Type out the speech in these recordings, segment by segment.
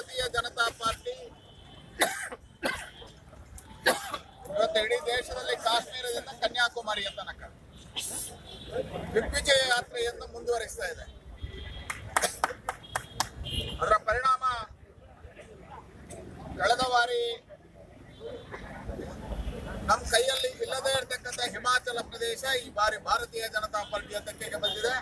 ಭಾರತೀಯ ಜನತಾ ಪಾರ್ಟಿ ಇವತ್ತು ಇಡೀ ದೇಶದಲ್ಲಿ ಕಾಶ್ಮೀರದಿಂದ ಕನ್ಯಾಕುಮಾರಿಯ ತನಕ ದಿಗ್ವಿಜಯ ಯಾತ್ರೆಯನ್ನು ಮುಂದುವರಿಸ್ತಾ ಇದೆ ಅದರ ಪರಿಣಾಮ ಕಳೆದ ಬಾರಿ ನಮ್ಮ ಕೈಯಲ್ಲಿ ಇಲ್ಲದೇ ಇರತಕ್ಕಂಥ ಹಿಮಾಚಲ ಪ್ರದೇಶ ಈ ಬಾರಿ ಭಾರತೀಯ ಜನತಾ ಪಾರ್ಟಿಯ ತೆಕ್ಕೆಗೆ ಬಂದಿದೆ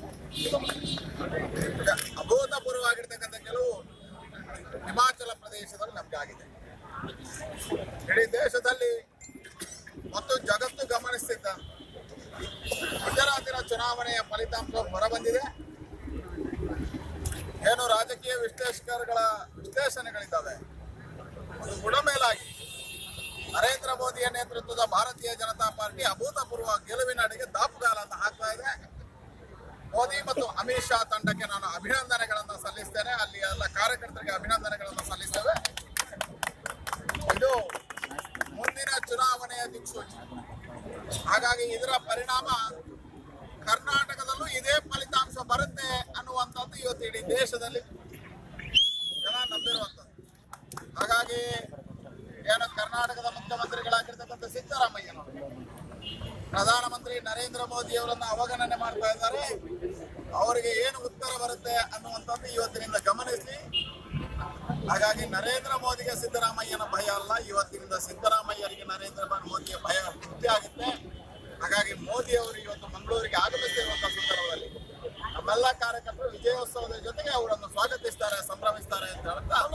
ಈಗ ಅಭೂತಪೂರ್ವವಾಗಿರ್ತಕ್ಕಂಥ ಕೆಲವು ಹಿಮಾಚಲ ಪ್ರದೇಶದಲ್ಲಿ ನಮ್ಗೆ ಆಗಿದೆ ಇಡೀ ದೇಶದಲ್ಲಿ ಮತ್ತು ಜಗತ್ತು ಗಮನಿಸ್ತಿದ್ದ ಗುಜರಾತಿನ ಚುನಾವಣೆಯ ಫಲಿತಾಂಶ ಹೊರಬಂದಿದೆ ಏನು ರಾಜಕೀಯ ವಿಶ್ಲೇಷಕರುಗಳ ವಿಶ್ಲೇಷಣೆಗಳಿದ್ದಾವೆ ಅದು ಬುಡಮೇಲಾಗಿ ನರೇಂದ್ರ ಮೋದಿಯ ನೇತೃತ್ವದ ಭಾರತೀಯ ಜನತಾ ಪಾರ್ಟಿ ಅಭೂತಪೂರ್ವ ಗೆಲುವಿನ ಅಡಿಗೆ ದಾಪುಗಾಲನ್ನು ಹಾಕ್ತಾ ಇದೆ ಮೋದಿ ಮತ್ತು ಅಮಿತ್ ಶಾ ತಂಡಕ್ಕೆ ನಾನು ಅಭಿನಂದನೆಗಳನ್ನು ಸಲ್ಲಿಸ್ತೇನೆ ಅಲ್ಲಿ ಎಲ್ಲ ಕಾರ್ಯಕರ್ತರಿಗೆ ಅಭಿನಂದನೆಗಳನ್ನು ಸಲ್ಲಿಸ್ತೇವೆ ಇದು ಮುಂದಿನ ಚುನಾವಣೆಯ ದಿಕ್ಸೂಚಿ ಹಾಗಾಗಿ ಇದರ ಪರಿಣಾಮ ಕರ್ನಾಟಕದಲ್ಲೂ ಇದೇ ಫಲಿತಾಂಶ ಬರುತ್ತೆ ಅನ್ನುವಂಥದ್ದು ಇವತ್ತು ಇಡೀ ದೇಶದಲ್ಲಿ ಜನ ನಂಬಿರುವಂಥದ್ದು ಹಾಗಾಗಿ ಏನು ಕರ್ನಾಟಕದ ಮುಖ್ಯಮಂತ್ರಿಗಳಾಗಿರ್ತಕ್ಕಂಥ ಸಿದ್ದರಾಮಯ್ಯನವರು ಪ್ರಧಾನಮಂತ್ರಿ ನರೇಂದ್ರ ಮೋದಿ ಅವರನ್ನ ಅವಗಣನೆ ಮಾಡ್ತಾ ಇದ್ದಾರೆ ಅವರಿಗೆ ಏನು ಉತ್ತರ ಬರುತ್ತೆ ಅನ್ನುವಂಥದ್ದು ಇವತ್ತಿನಿಂದ ಗಮನಿಸಿ ಹಾಗಾಗಿ ನರೇಂದ್ರ ಮೋದಿಗೆ ಸಿದ್ದರಾಮಯ್ಯನ ಭಯ ಅಲ್ಲ ಇವತ್ತಿನಿಂದ ಸಿದ್ದರಾಮಯ್ಯರಿಗೆ ನರೇಂದ್ರ ಮೋದಿಯ ಭಯ ವೃದ್ಧಿ ಆಗುತ್ತೆ ಹಾಗಾಗಿ ಮೋದಿ ಅವರು ಇವತ್ತು ಮಂಗಳೂರಿಗೆ ಆಗಮಿಸ್ತಿರುವಂತಹ ಸಂದರ್ಭದಲ್ಲಿ ನಮ್ಮೆಲ್ಲ ಕಾರ್ಯಕರ್ತರು ವಿಜಯೋತ್ಸವದ ಜೊತೆಗೆ ಅವರನ್ನು ಸ್ವಾಗತಿಸ್ತಾರೆ ಸಂಭ್ರಮಿಸ್ತಾರೆ ಅಂತ ಹೇಳ್ತಾ